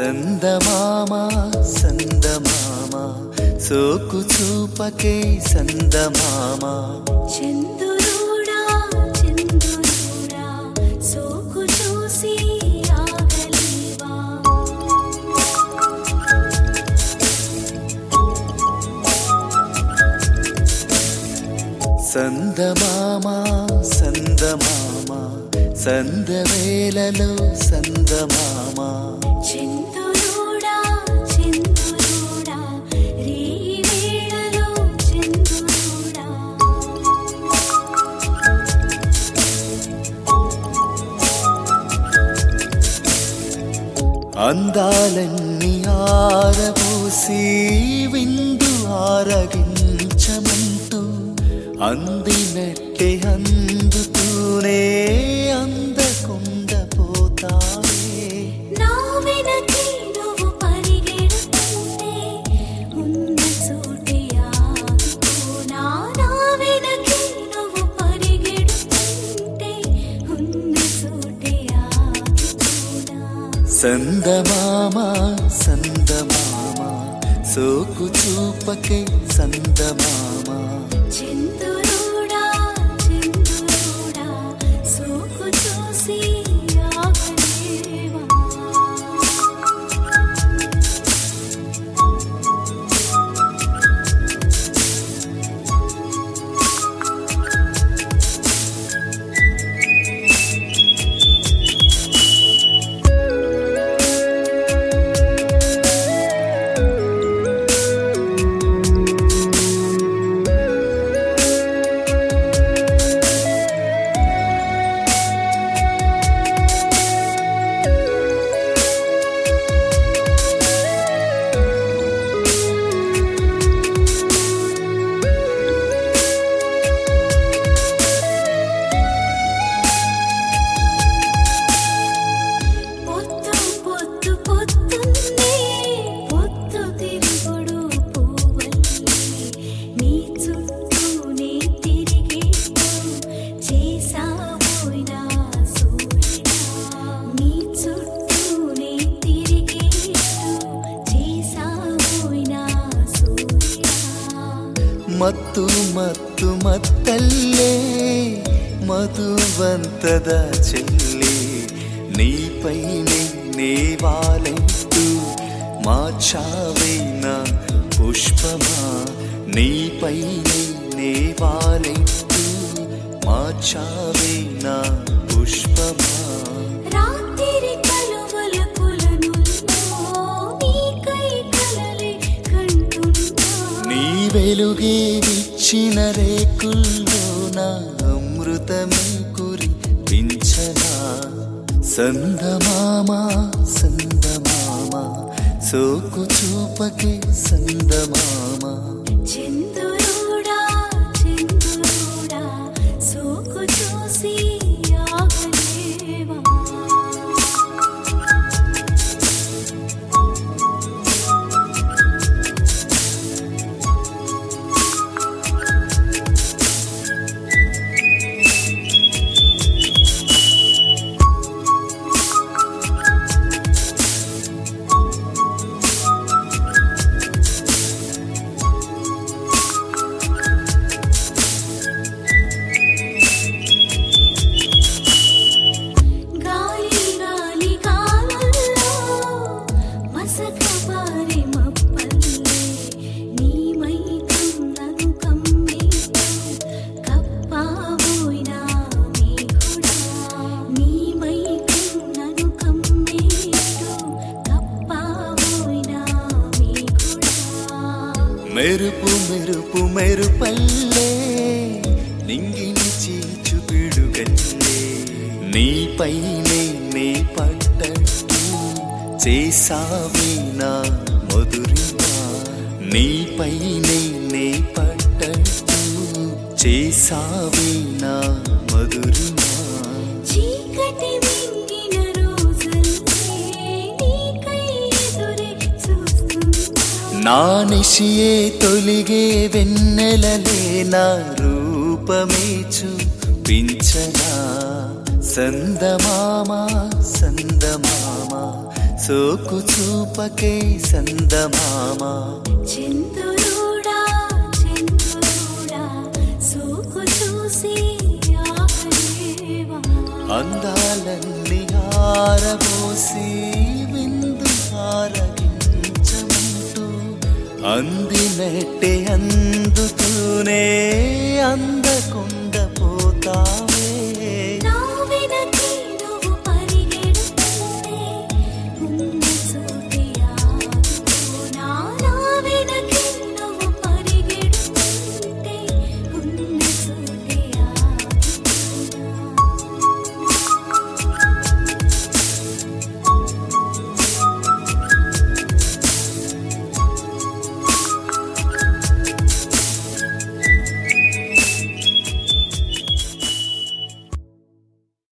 సందమామ సందమామ సోకు చూపకే సందమామ చందురుడా చందురుడా సోకు చూసి ఆగలేవా సందమామ సందమామ సందవేలలో సందమామ చందురుడా చందురుడా రేయి వేళలో చందురుడా అందాలన్నీ ఆరబోసి విందు ఆరగించమంటూ అందినట్టే అందుతూనే అందకుండా పోతావే నా వెనకే నువ్వు పరిగెడుతుంటే ఉన్న చోటే ఆగిపోనా నా వెనకే నువ్వు పరిగెడుతుంటే ఉన్న చోటే ఆగిపోనా సందమామ సందమామ సోకు చూపకే సందమామ చందురుడా చందురుడా సోకు చూసి ఆగలేవా పొత్తు పొత్తు పొత్తుంది పొత్తు తిరుగుడు పువ్వల్లి నీ చుట్టూ నే తిరిగేట్టు చేసావోయినా సూర్యుడా నీ చుట్టూ నే తిరిగేట్టు చేసావోయినా సూర్యుడా మత్తు మత్తు మత్తల్లే మధువంతద చెల్లి నీపైనే నేవాలెంటూ మార్చావైన పుష్పమా నీపైనే నేవాలెంటూ మార్చావైన పుష్పమా రాత్రి కలువలపులను నీకై కలలే కంటున్నా నీ వెలుగే విచ్చిన రేకుల్లో నా అమృతమే కురిపించనా సందమామ సందమామ సోకు చూపకే సందమామ చందురుడా చందురుడా సోకు చూసి ఆగలేవా గాలి గాలి గాలల్లో మసక పారే మప్పల్లే నీ మైకం నన్ను కమ్మేస్తూ కప్పావోయినా మేఘుడా నీ మైకం నన్ను కమ్మేస్తూ కప్పావోయినా మేఘుడా మెరుపు మెరుపు మెరుపల్లే నింగిని చీచు పిడుగల్లే నీపైనే నే పడ్డట్టు చేసావే నా మధురిమా నీపైనే నే పడ్డట్టు చేసావే నా మధురిమా చీకటి మింగిన రోజులే నీకై ఎదురే చూస్తున్నా నా నిశియే తొలిగే వెన్నెలలే నా రూపమే చూపించనా సందమామ సందమామ సోకు చూపకే సందమామ చింతురుడా చింతురుడా సోకు చూసి ఆపలేవా అందాలన్నీ ఆరబోసి విందు ఆరగించమంటూ అందినట్టే అందుతూనే అంద